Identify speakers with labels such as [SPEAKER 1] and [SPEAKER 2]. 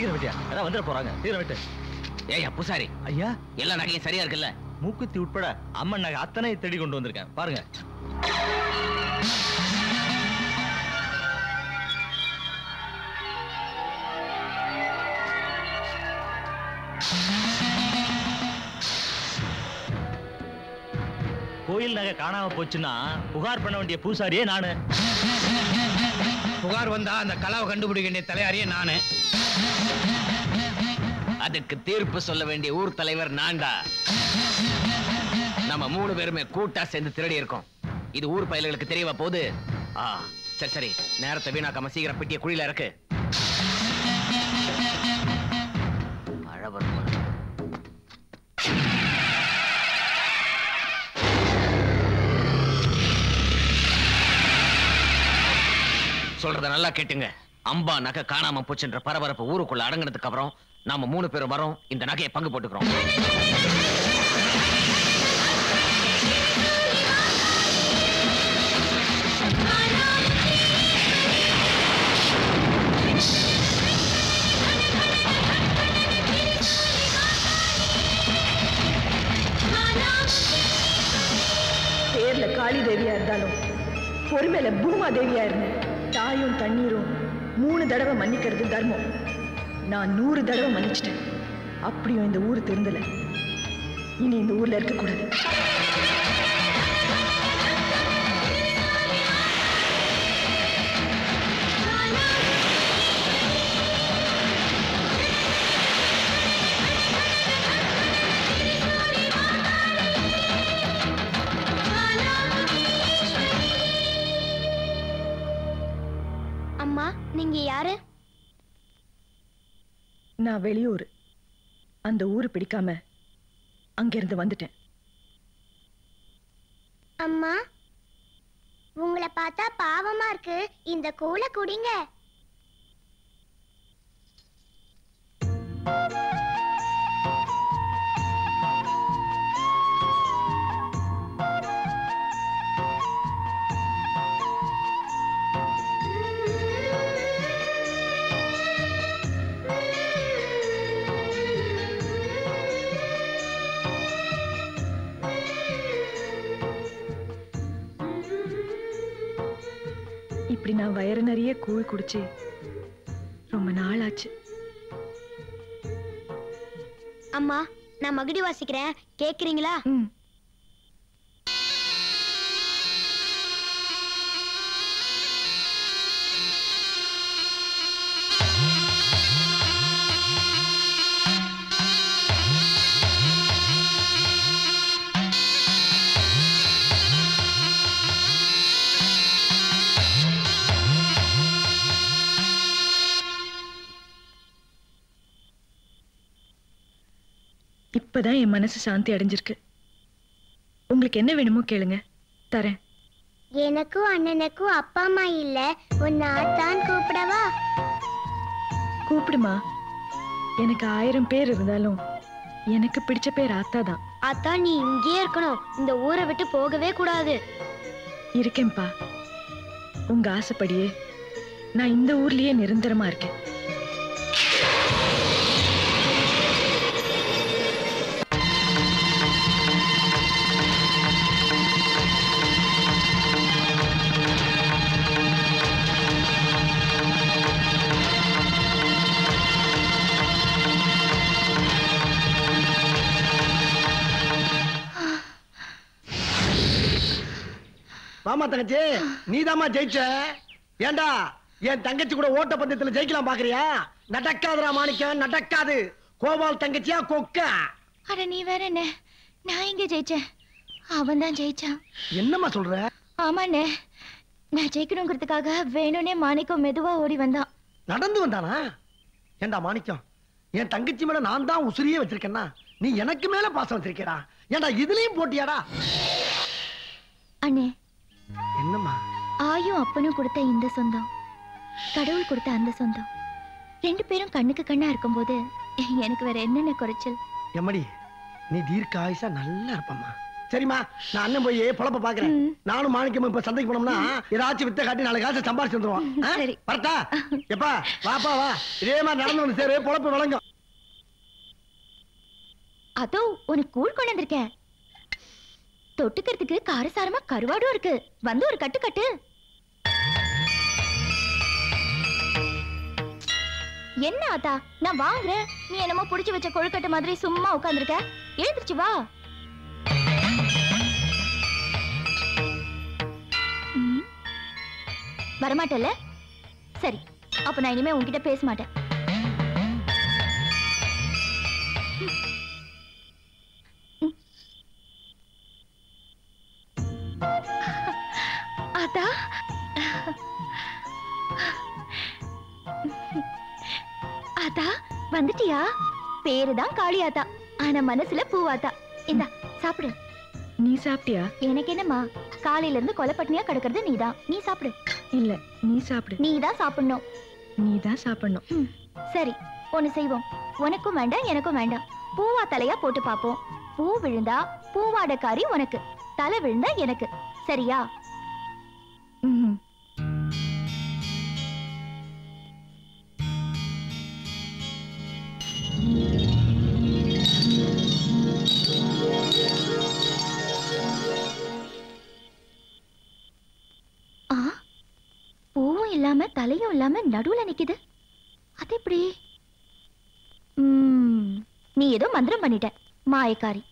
[SPEAKER 1] சீக்கிரம் விட்டியா அதான் வந்துட போறாங்க சீக்கிரம் விட்டு
[SPEAKER 2] ஏய் பூசாரி
[SPEAKER 1] ஐயா
[SPEAKER 2] எல்லா நகையும் சரியா இருக்குல்ல
[SPEAKER 1] மூக்குத்தி உட்பட அம்மன் நகை அத்தனை தேடி கொண்டு வந்திருக்கேன் பாருங்க கோயில் நகை காணாம போச்சுன்னா புகார் பண்ண வேண்டிய பூசாரியே நானு
[SPEAKER 3] புகார் வந்தா அந்த கலாவை கண்டுபிடிக்க வேண்டிய தலையாரியே நானு
[SPEAKER 2] அதுக்கு தீர்ப்பு சொல்ல வேண்டிய ஊர் தலைவர் நான்டா நம்ம மூணு பேருமே கூட்டா சேர்ந்து திருடி இருக்கோம் இது ஊர் பயல்களுக்கு தெரியவா போகுது ஆ சரி சரி நேரத்தை வீணாக்காம சீக்கிரம் பெட்டிய குழியில இறக்கு மழை வரும் போல. சொல்றத நல்லா கேட்டுங்க அம்பா நகை காணாம போச்சுன்ற பரபரப்பு ஊருக்குள்ள அடங்கினதுக்கு அப்புறம் நாம மூணு பேரும் வரோம் இந்த நகையை பங்கு போட்டுக்கிறோம்
[SPEAKER 4] பேர்ல காளி தேவியா இருந்தாலும் பொறுமையில பூமா தேவியா இருந்தேன் தாயும் தண்ணீரும் மூணு தடவை மன்னிக்கிறது தர்மம் நான் நூறு தடவை மன்னிச்சிட்டேன் அப்படியும் இந்த ஊர் திருந்தல இனி இந்த ஊர்ல இருக்கக்கூடாது
[SPEAKER 5] அம்மா நீங்க யாரு
[SPEAKER 4] நான் வெளியூர் அந்த ஊரு பிடிக்காம அங்கிருந்து வந்துட்டேன்
[SPEAKER 5] அம்மா உங்களை பார்த்தா பாவமா இருக்கு இந்த கூலை குடிங்க
[SPEAKER 4] இப்படி நான் வயிறு நிறைய கூழ் குடிச்சு ரொம்ப நாள் ஆச்சு
[SPEAKER 5] அம்மா நான் மகுடி வாசிக்கிறேன் கேக்குறீங்களா
[SPEAKER 4] ம் இப்பதான் என் மனசு சாந்தி அடைஞ்சிருக்கு உங்களுக்கு என்ன வேணுமோ கேளுங்க தரேன்
[SPEAKER 5] எனக்கும் அண்ணனுக்கும் அப்பா அம்மா இல்ல உன்னை ஆத்தான் கூப்பிடவா
[SPEAKER 4] கூப்பிடுமா எனக்கு ஆயிரம் பேர் இருந்தாலும் எனக்கு பிடிச்ச பேர் ஆத்தா தான்
[SPEAKER 5] அத்தான் நீ இங்கேயே இருக்கணும் இந்த ஊரை விட்டு போகவே கூடாது
[SPEAKER 4] இருக்கேன்பா உங்க ஆசைப்படியே நான் இந்த ஊர்லயே நிரந்தரமா இருக்கேன்
[SPEAKER 6] மாமா தங்கச்சி நீதாம்மா ஜெயிச்ச ஏண்டா என் தங்கச்சி கூட ஓட்ட பந்தயத்துல ஜெயிக்கலாம் பாக்குறியா நடக்காதுடா மாணிக்கம் நடக்காது கோபால் தங்கச்சியா கொக்கா
[SPEAKER 7] அட நீ வேற என்ன நான் எங்க ஜெயிச்சேன் அவன் தான் ஜெயிச்சான்
[SPEAKER 6] என்னம்மா சொல்ற
[SPEAKER 7] ஆமாண்ணே நான் ஜெயிக்கணுங்கிறதுக்காக வேணும்னே மாணிக்கம் மெதுவா ஓடி வந்தான்
[SPEAKER 6] நடந்து வந்தானா ஏண்டா மாணிக்கம் என் தங்கச்சி மேல நான் தான் உசிரியே வச்சிருக்கேன்னா நீ எனக்கு மேல பாசம் வச்சிருக்கேடா ஏண்டா இதுலயும் போட்டியாடா
[SPEAKER 7] அண்ணே
[SPEAKER 6] என்னம்மா
[SPEAKER 7] ஆயும் அப்பனும் கொடுத்த இந்த சொந்தம் கடவுள் கொடுத்த அந்த சொந்தம் ரெண்டு பேரும் கண்ணுக்கு கண்ணா இருக்கும்போது எனக்கு வேற என்னென்ன குறைச்சல்
[SPEAKER 6] எம்மடி நீ தீர்க்க ஆயுசா நல்லா இருப்பம்மா சரிம்மா நான் அண்ணன் போய் பொழப்ப பாக்குறேன் நானும் மாணிக்கமும் இப்ப சந்தைக்கு போனோம்னா ஏதாச்சும் வித்த காட்டி நாலு காசு சம்பாரிச்சு வந்துருவோம் ஆ?
[SPEAKER 7] சரி.
[SPEAKER 6] வரட்டா எப்பா வாப்பா வா இதே மாதிரி நடந்து வந்து சேரு பொழப்பு விளங்கும்
[SPEAKER 7] அதோ உனக்கு கூழ் கொண்டு வந்திருக்கேன் தொட்டுக்கிறதுக்கு காரசாரமா கருவாடும் இருக்கு வந்து ஒரு கட்டு கட்டு என்ன ஆத்தா நான் வாங்குறேன் நீ என்னமோ புடிச்சு வச்ச கொழுக்கட்டை மாதிரி சும்மா உட்கார்ந்திருக்க எழுந்திருச்சு வா ம். வரமாட்டல்ல சரி அப்ப நான் இனிமே உன்கிட்ட பேச மாட்டேன் அதா அதா வந்துட்டியா பேருதான் காளியாத்தா ஆனா மனசுல பூவாத்தா இந்தா சாப்பிடு
[SPEAKER 4] நீ சாப்பிட்டியா
[SPEAKER 7] எனக்கு என்னம்மா காலையில இருந்து கொலைப்பட்டினியா கிடக்கிறது நீதான் நீ சாப்பிடு
[SPEAKER 4] இல்ல நீ சாப்பிடு
[SPEAKER 7] நீ தான் சாப்பிடணும்
[SPEAKER 4] நீ தான் சாப்பிடணும்
[SPEAKER 7] ம், சரி ஒண்ணு செய்வோம் உனக்கும் வேண்டாம் எனக்கும் வேண்டாம் பூவா தலையா போட்டு பாப்போம் பூ விழுந்தா பூவாடக்காரி உனக்கு தலை விழுந்தா எனக்கு சரியா
[SPEAKER 4] ம்ஹும்.
[SPEAKER 7] ஆ பூவும் இல்லாம தலையும் இல்லாம நடுவுல நிக்குது அது எப்படி ம், நீ ஏதோ மந்திரம் பண்ணிட்ட மாயக்காரி